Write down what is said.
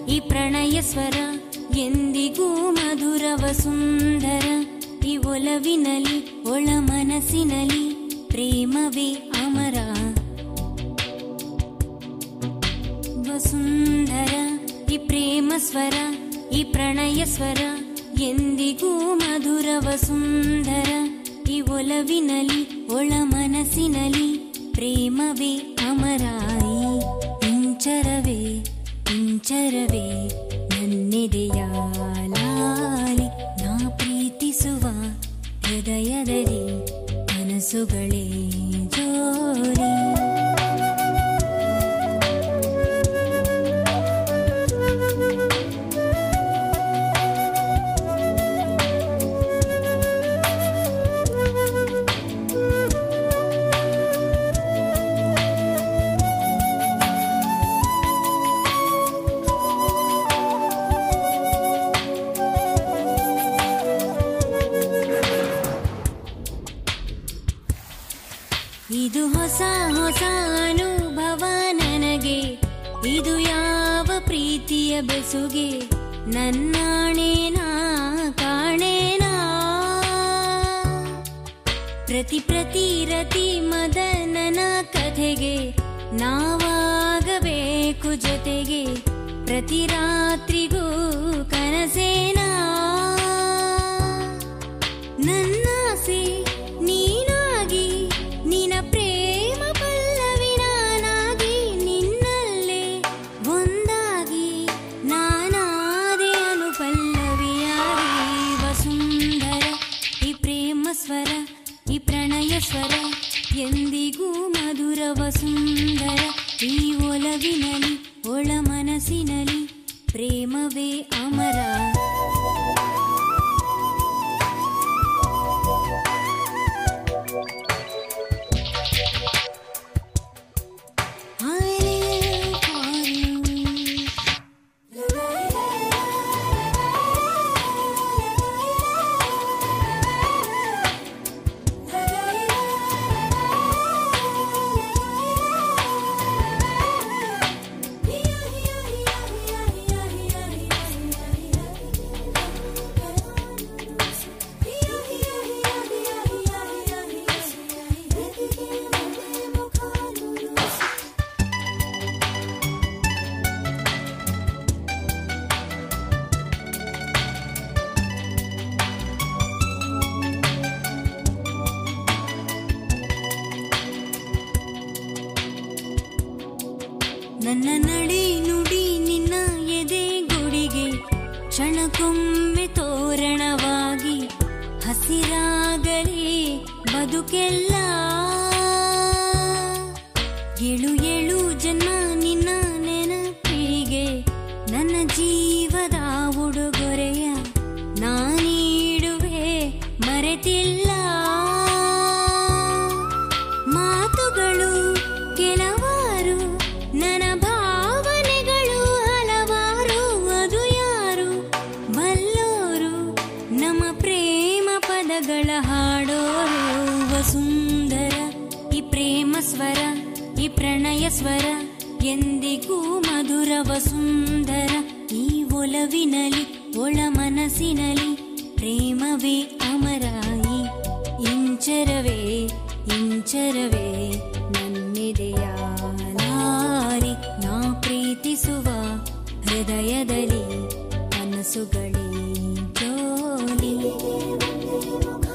ಈ ಪ್ರಣಯ ಸ್ವರ ಎಂದಿಗೂ ಮಧುರವ ಸುಂದರ ಈ ಒಲವಿನಲಿ ಒಳ ಮನಸ್ಸಿನಲಿ ಪ್ರೇಮವೇ ಅಮರ ವಸುಂಧರ ಈ ಪ್ರೇಮ ಸ್ವರ ಈ ಪ್ರಣಯ ಸ್ವರ ಎಂದಿಗೂ ಮಧುರವ ಸುಂದರ ಈ ಒಲವಿನಲಿ ಒಳ ಮನಸ್ಸಿನಲಿ ಪ್ರೇಮವೇ ಅಮರಾಯಿ ಇಂಚರವೇ ಇಂಚರವೇ ನನ್ನೆದೆಯ ಲಾಲಿ ನಾ ಪ್ರೀತಿಸುವ ಹೃದಯದಲ್ಲಿ ಕನಸುಗಳೇ ಜೋಲಿ ಇದು ಹೊಸ ಹೊಸ ಅನುಭವ ನನಗೆ ಇದು ಯಾವ ಪ್ರೀತಿಯ ಬೆಸುಗೆ ನನ್ನಾಣೇನಾ ಕಾಣೇನಾ ಪ್ರತಿ ಪ್ರತಿ ರತಿ ಮದನನ ಕಥೆಗೆ ನಾವಾಗಬೇಕು ಜೊತೆಗೆ ಪ್ರತಿ ರಾತ್ರಿಗೂ ಕನಸೇನಾ ನನ್ನಾಸೆ ನೀನಾಗಿ ನಿನ ಪ್ರೇಮ ಪಲ್ಲವಿ ನಾನಾಗಿ ನಿನ್ನಲ್ಲೇ ಒಂದಾಗಿ ನಾನಾದೆ ಅನು ಪಲ್ಲವಿಯಾಗಿ ವಸುಂಧರ ಈ ಪ್ರೇಮ ಸ್ವರ ಈ ಪ್ರಣಯ ಸ್ವರ ಎಂದಿಗೂ ಮಧುರ ವಸುಂದರ ಈ ಒಲವಿನಲಿ ಒಳ ಮನಸ್ಸಿನಲಿ ಪ್ರೇಮವೇ ಅಮರ I live for you. ನನ್ನ ನಡೆ ನುಡಿ ನಿನ್ನ ಎದೆ ಗುಡಿಗೆ ಕ್ಷಣಕ್ಕೊಮ್ಮೆ ತೋರಣವಾಗಿ ಹಸಿರಾಗಲಿ ಬದುಕೆಲ್ಲ ಏಳು ಏಳು ಜನ್ಮ ನಿನ್ನ ನೆನಪಿಗೆ ನನ್ನ ಜೀವದ ಉಡುಗೊರೆಯ ನಾನೀಡುವೆ ಮರೆತಿಲ್ಲ ಮಾತುಗಳು ಕೆಲವಾರು ನನ್ನ ಭಾವನೆಗಳು ಹಲವಾರು ಅದು ಯಾರು ಬಲ್ಲೋರು ನಮ್ಮ ಪ್ರೇಮ ಪದಗಳ ಹಾಡೋರು ವಸುಂಧರ ಈ ಪ್ರೇಮ ಸ್ವರ ಈ ಪ್ರಣಯ ಸ್ವರ ಎಂದಿಗೂ ಮಧುರ ವಸುಂಧರ ಈ ಒಲವಿನಲಿ ಒಳ ಮನಸ್ಸಿನಲಿ ಪ್ರೇಮವೇ ಅಮರಾಯಿ ಇಂಚರವೇ ಇಂಚರವೇ ನನ್ನೆದೆಯ ನಾರಿ ನಾ ಪ್ರೀತಿಸುವ ಹೃದಯದಲ್ಲಿ ಕನಸುಗಳೇ ಜೋಲಿ